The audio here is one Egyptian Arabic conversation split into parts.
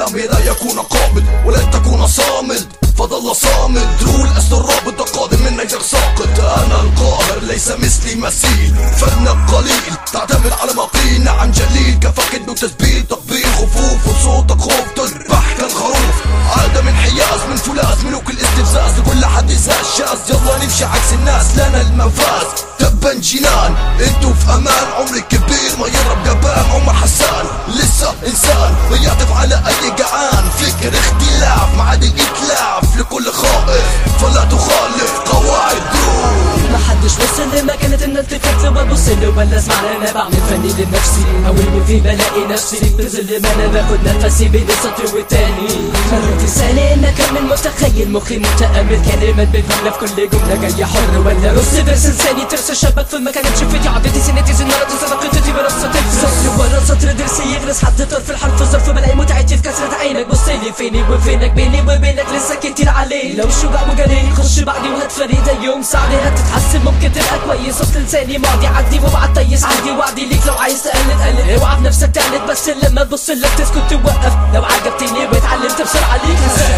فهمي لا يكون قابل ولن تكون صامد فظل صامد رول أسد الرابط قادم من نجر ساقط أنا القاهر ليس مثلي مثيل فنك قليل تعتمد على ما قيل نعم جليل كفقد وتسبيل تقبيل خفوف وصوتك خوف تذبح كالخروف عادة من حياز من فولاذ ملوك الاستفزاز لكل حد يزهز شاذ يلا نمشي عكس الناس لنا المفاز تبا جنان انتو في امان عمري كبير ما يضرب جبان عمر حسان لسه انسان ما يعطف على اي جعان فكر اختلاف ما عاد الاتلاف لكل خائف فلا تخالف قواعد دروب ما حدش وصل لمكانة ان التفت وابص له ولا اسمع انا بعمل فني لنفسي اول في بلاقي نفسي في ظل ما انا باخد نفسي بين السطر والتاني قررت لساني ان اكمل متخيل مخي متامل كلمات بتملى في كل جمله جايه حر ولا رص درس لساني ترس شبك في المكان شفتي عدتي سنتي زنارتي صدقتي برصتي سطر ورا سطر درسي يغرس حد طرف الحرف ظرف بلاقي متعتي في كسرة عينك بص لي فيني وفينك بيني وبينك لسه كتير عليه لو شجاع وجريء خش بعدي وهات فريدة يوم سعدي هتتحسن ممكن تبقى كويس اصل لساني ماضي عدي وبعد طيس عندي وعدي ليك لو عايز تقلد قلد اوعى في نفسك تقلد بس لما تبص لك تسكت توقف لو عجبتني واتعلمت بسرعة ليك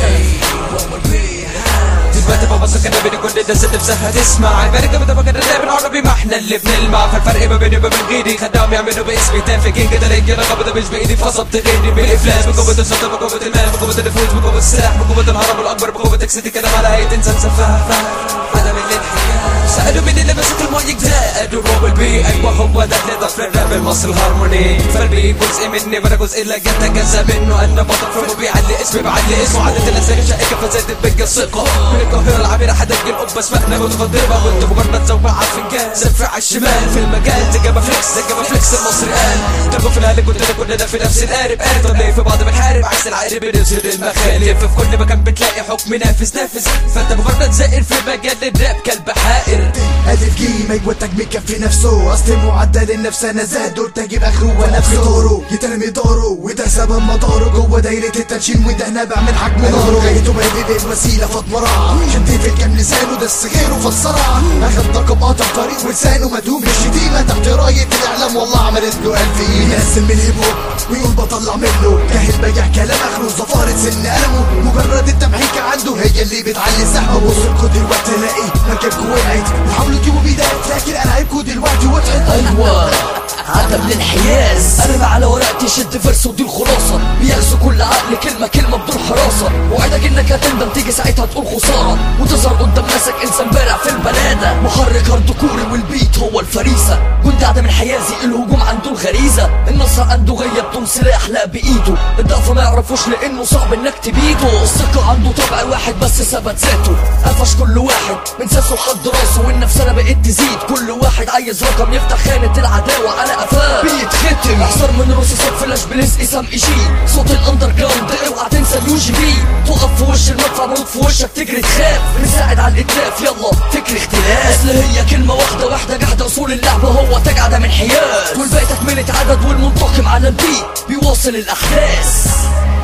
دلوقتي ببص كده بين كل الناس اللي نفسها تسمع البركة بتبقى كده بالعربي ما احنا اللي بنلمع فالفرق ما بيني وبين غيري خدام يعملوا باسمي تافهين كده ليك انا قبضة مش بايدي فصبت غيري بالافلاس بقوة السلطة بقوة المال بقوة النفوذ بقوة السلاح بقوة الهرم الاكبر بقوة تكسيتي كلام على هيئة انسان سفاح عدم الانحياز سألوا مين اللي مسك المايك ده قالوا هو البي ايوه هو ده اللي ضاف للراب المصري الهارموني فالبي جزء مني وانا جزء اللي جت منه انا بطل فمو بيعلي اسمي بعلي اسمه عادة الاسئله شائكه فزادت بيا الثقه من القاهره العبيره حدق القبه اسمعنا متقدمه وانت مجرد زوبعه فنجان سفر على الشمال في المجال تجابه فليكس تجابه فليكس المصري قال تربوا في الهالك كلنا كلنا في نفس القارب قال طب ليه في بعض بنحارب عكس العقرب بننزل المخالف في كل مكان بتلاقي حكم نافذ نافذ فانت مجرد زائر في مجال الراب كلب حائر ألف جيم أيوة التاج مكفي نفسه أصل معدل النفس أنا زاد قلت أجيب آخره ونفسه دوره يترمي دوره وده سبب مداره جوه دايرة التنشين وده نابع من حجم ناره غايته بهدد الوسيلة فاطمرة شديد في الكام لسانه ده غيره فالصرع أخد رقم قاطع طريق ولسانه مدهوم بالشتيمة تحت راية الإعلام والله عملت له ألف إيد يقسم من هيبوب ويقول بطلع منه جاهل بيع كلام آخره زفارة سن قلمه مجرد التمحيكة عنده هي اللي بتعلي سحبه بص لكم دلوقتي الاقي مركبكم وقعت بتحاولوا تجيبوا بيدات لكن انا عيبكم دلوقتي وقعت ايوه عدم الانحياز انا على ورقتي شد فرس ودي الخلاصه بيغزو كل عقل كلمه كلمه بدون حراسه وعدك انك هتندم تيجي ساعتها تقول خساره وتظهر قدام ناسك انسان بارع في البلاده محرك هاردكوري والبيت هو الفريسه كنت عدم الحيازي الهجوم عنده الغريزه النصر عنده غيه بدون سلاح لا بايده الضعف ما يعرفوش لانه صعب انك تبيده الثقه عنده طبع واحد بس ثبت ذاته قفش كل واحد من ساسه لحد راسه والنفس انا بقيت تزيد كل واحد عايز رقم يفتح خانه العداوه على قفاه بيتختم احسن من رصاصات فلاش برزق سام ايجي صوت الاندر جراوند اوعى تنسى اليو جي بي تقف في وش المدفع مرض في وشك تجري تخاف بنساعد على الاتلاف يلا فكر اختلاف اصل هي كلمه واحده واحده جحده اصول اللعبه هو تاج عدم انحياز والباقي تكمله عدد والمنتقم على البيت بيواصل الاحداث